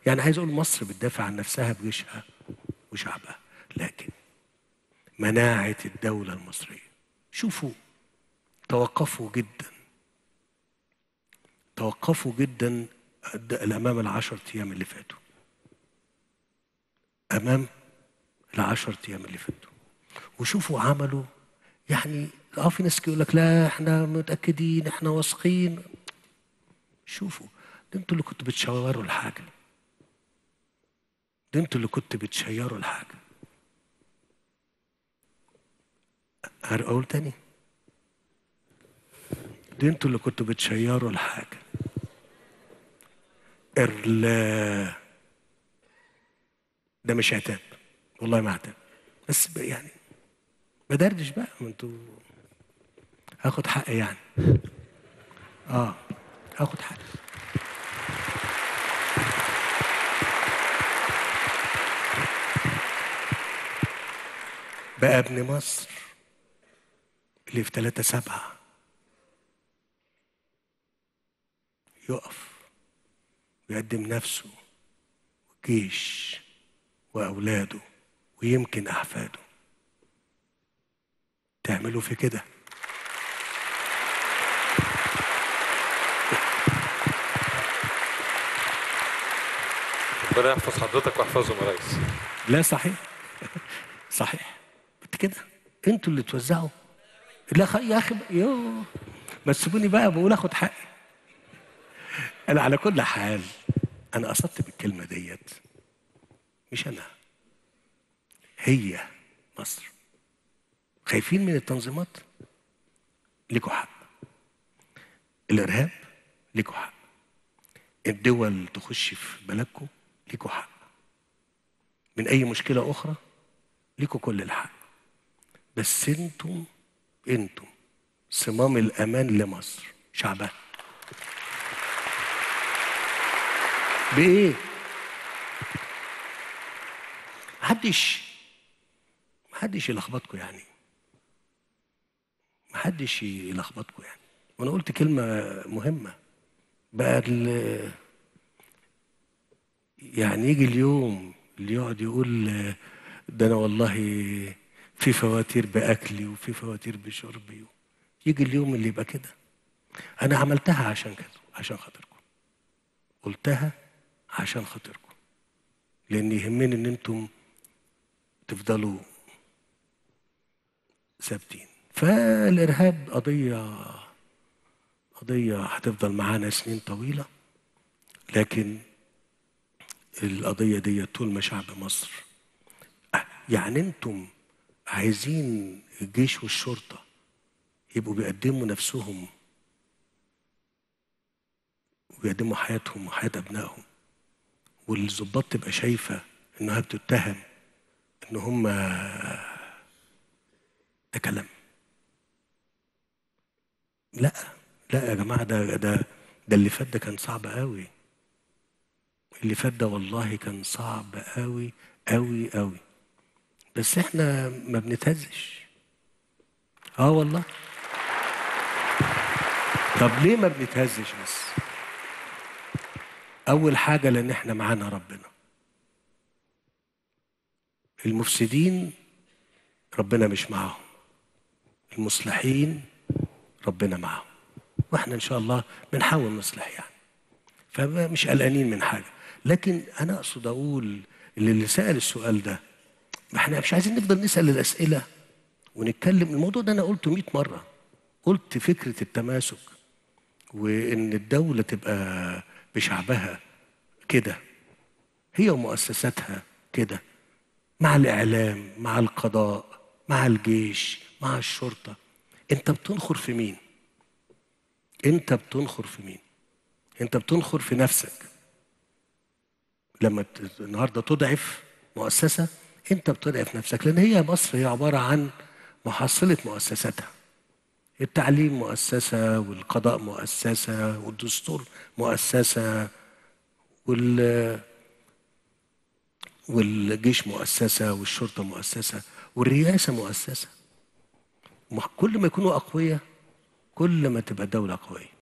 يعني عايز اقول مصر بتدافع عن نفسها بجيشها وشعبها لكن مناعه الدوله المصريه شوفوا توقفوا جدا توقفوا جدا امام العشر ايام اللي فاتوا امام العشر ايام اللي فاتوا وشوفوا عملوا يعني اه في ناس يقول لك لا احنا متاكدين احنا واثقين شوفوا ده انتوا اللي كنتوا بتشوروا الحاجه ده انتوا اللي كنتوا بتشيروا الحاجه اقول تاني ده انتوا اللي كنتوا بتشيروا الحاجه ال ده مش عتاب والله ما عتاب بس يعني بدردش بقى ما انتوا هاخد حقي يعني اه هاخد حقي بقى ابن مصر اللي في ثلاثة سبعة يقف ويقدم نفسه وجيش وأولاده ويمكن أحفاده تعملوا في كده ربنا يحفظ حضرتك ويحفظهم يا ريس لا صحيح صحيح انت كده انتوا اللي توزعوا لا خ... يا اخي يو ما تسيبوني بقى بقول اخد حقي انا على كل حال انا قصدت بالكلمه ديت مش انا هي مصر خايفين من التنظيمات ليكوا حق الارهاب ليكوا حق الدول تخش في بلدكم ليكوا حق من اي مشكله اخرى ليكوا كل الحق بس انتم انتم صمام الامان لمصر شعبها بايه محدش محدش يلخبطكم يعني محدش يلخبطكم يعني وانا قلت كلمه مهمه بقى ال- يعني يجي اليوم اللي يقعد يقول ده انا والله في فواتير باكلي وفي فواتير بشربي يجي اليوم اللي يبقى كده انا عملتها عشان كده عشان خاطركم قلتها عشان خاطركم لان يهمني ان انتم تفضلوا ثابتين فالارهاب قضيه قضيه هتفضل معانا سنين طويله لكن القضيه دي طول ما شعب مصر أه، يعني انتم عايزين الجيش والشرطه يبقوا بيقدموا نفسهم وبيقدموا حياتهم وحياه ابنائهم والظباط تبقى شايفه انها بتتهم ان هم ده كلام لا لا يا جماعه ده ده ده اللي فات ده كان صعب قوي اللي فات ده والله كان صعب قوي قوي قوي بس احنا ما بنتهزش اه والله طب ليه ما بنتهزش بس اول حاجه لان احنا معانا ربنا المفسدين ربنا مش معاهم المصلحين ربنا معاهم واحنا ان شاء الله بنحاول نصلح يعني فمش قلقانين من حاجه لكن انا اقصد اقول اللي, اللي سال السؤال ده ما احنا مش عايزين نفضل نسال الاسئله ونتكلم الموضوع ده انا قلته 100 مره قلت فكره التماسك وان الدوله تبقى بشعبها كده هي ومؤسساتها كده مع الاعلام مع القضاء مع الجيش مع الشرطه انت بتنخر في مين انت بتنخر في مين انت بتنخر في نفسك لما ت- النهارده تضعف مؤسسه انت بتضعف نفسك لان هي مصر هي عباره عن محصله مؤسساتها التعليم مؤسسه والقضاء مؤسسه والدستور مؤسسه وال والجيش مؤسسه والشرطه مؤسسه والرئاسه مؤسسه مح- كل ما يكونوا اقوياء كل ما تبقى الدوله قويه